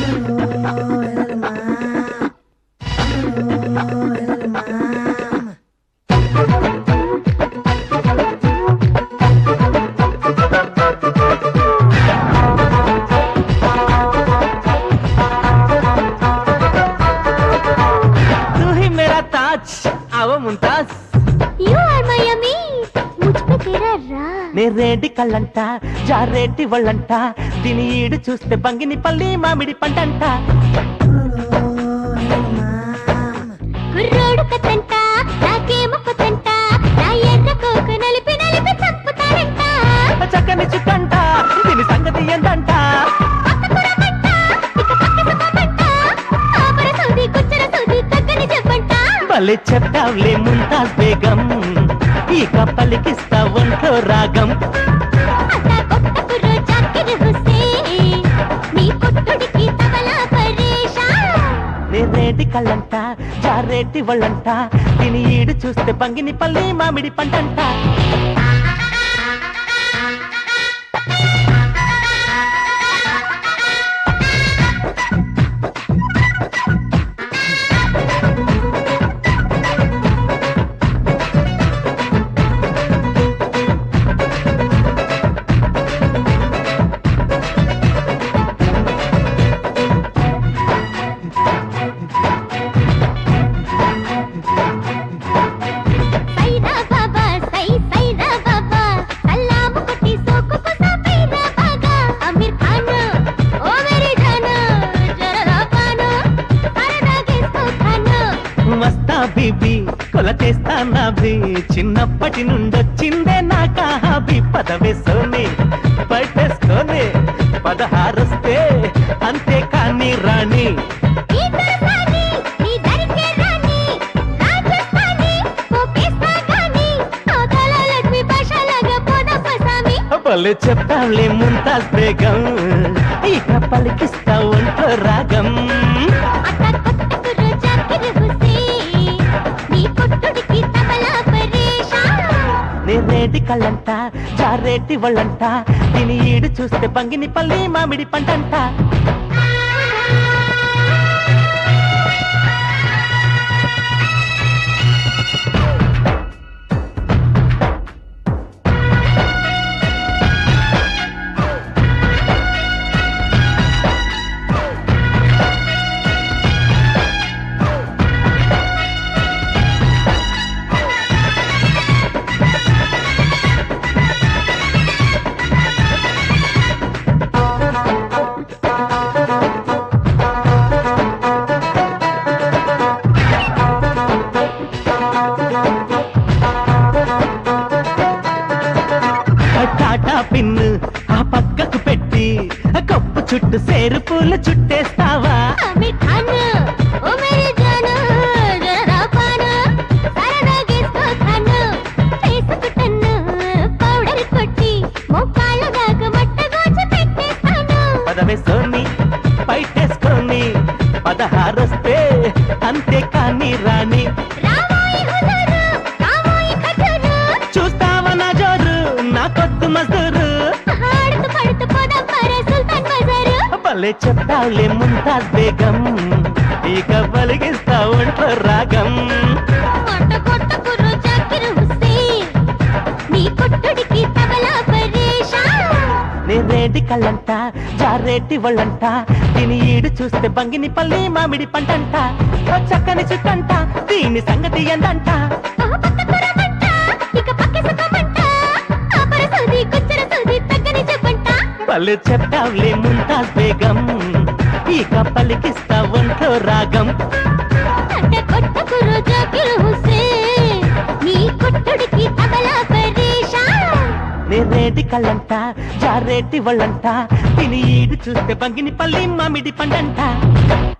तू ही मेरा ताज आवो Mumtaz You are my yummy. मुझ पे तेरा राज. నే రేడి కళ్ళంట జారేటి వాళ్ళంట దీని ఈడు చూస్తే బంగిని పల్లి మామిడి పంటంట కుర్రోడు కథంట, నాకేమో కొత్తంట. నా ఎర్ర కోక నలిపి నలిపి చంపుతారంట. చక్కని చుట్టంట దీని సంగతి ఏంటంట పక్కకురమంట, ఇక పక్క సుఖమంట. ఆపర సౌది, కుచ్చర సౌది, తగ్గని చెప్పంట. భలే చెప్తావులే ముంతాజ్ బేగం ఇక పలికిస్తా ఒంట్లో రాగం అట్టా కొత్త కుర్రో జాకిర్ హుస్సేన్. నీ కొట్టుడికి తబలా పరేషాన్. నే రేడి కళ్ళంట జారేటి వాళ్ళంట దీని ఈడు చూస్తే బంగిని పల్లి మామిడి పంటంట సైరా బాబా సై సైరా బాబా సలాము కొట్టి సోకుకు సాపైరా బాగా అమీర్ ఖాన్ ఓ మేరీ జాన్ జరా పాను సరదా గేసుకో ఖాన్ వస్తా బీబీ కొలతేస్తా నాభి చిన్నప్పటి నుండొచ్చిందే నాకా హాబీ పదవే సోని పట్టేసుకొని పదహారొస్తే అంతే కానీ రాణి ఈ దర్శాని నీ దరికే రాని రాజస్థాని పోకేస్తా గాని అవతల లక్ష్మి భాషలాగా పోద పసామి భలే చెప్తావులే ముంతాజ్ బేగం ఇక పలికిస్తా ఒంట్లో రాగం అట్ట కొత్త కుర్ర జాకిర్ హుస్సేన్ నీ కొట్టుడికి తబలా పరేషాన్ నే రేటి కళ్ళంట జారేటి వాళ్ళంట దీని ఈడు చూస్తే బంగిని పల్లి మామిడి పంటంట టాటా పిన్ను ఆ పక్కకు పెట్టి కప్పు చుట్టూ సేరు పూలు చుట్టేస్తావా అమీర్ ఖాన్ ఓ మేరీ జాన్ జరా పాను సరదా గేసుకో ఖాన్ చేసుకుంటాను పౌడర్ కొట్టి మొక్కాళ్ళ దాకా మట్ట గోచి పెట్టేస్తాను పదవే సోని పైటేసుకొని పదహారొస్తే అంతే కానీ రాణి రామోయి హుజూరు రామోయి ఖజూరు చూస్తావా నా జోరు నా కొద్దు మజూరు ఆడుతూ పడుతూ పోదాం పరే సుల్తాన్ బజారు భలే చెప్తావులే ముంతాజ్ బేగం ఇక పలికిస్తా ఒంట్లో రాగం కొట్ట కొట్ట కుర్రు జాకిర్ హుస్సేన్ నీ కొట్టుడికి తబలా పరేషాన్ నే రేటి కళ్ళంట జారేటి వాళ్ళంట దీని ఈడు చూస్తే బంగిని పల్లి మామిడి పంటంట ఓ చక్కని చుట్టంట దీని సంగతి ఏందంట పక్కకురమంట, ఇక పక్క సుఖమంట. ఆపర సౌది, కుచ్చర సౌది, తగ్గని చెప్పంట. భలే చెప్తావులే ముంతాజ్ బేగం ఇక పలికిస్తా ఒంట్లో రాగం అడ్డ కొట్ట కుర్రు జాకిర్ హుస్సేన్. నీ కొట్టుడికి తబలా పరేషాన్. నే రేటి కళ్ళంట జారేటి వాళ్ళంట దీని ఈడు చూస్తే బంగిని పల్లి మామిడి పండంట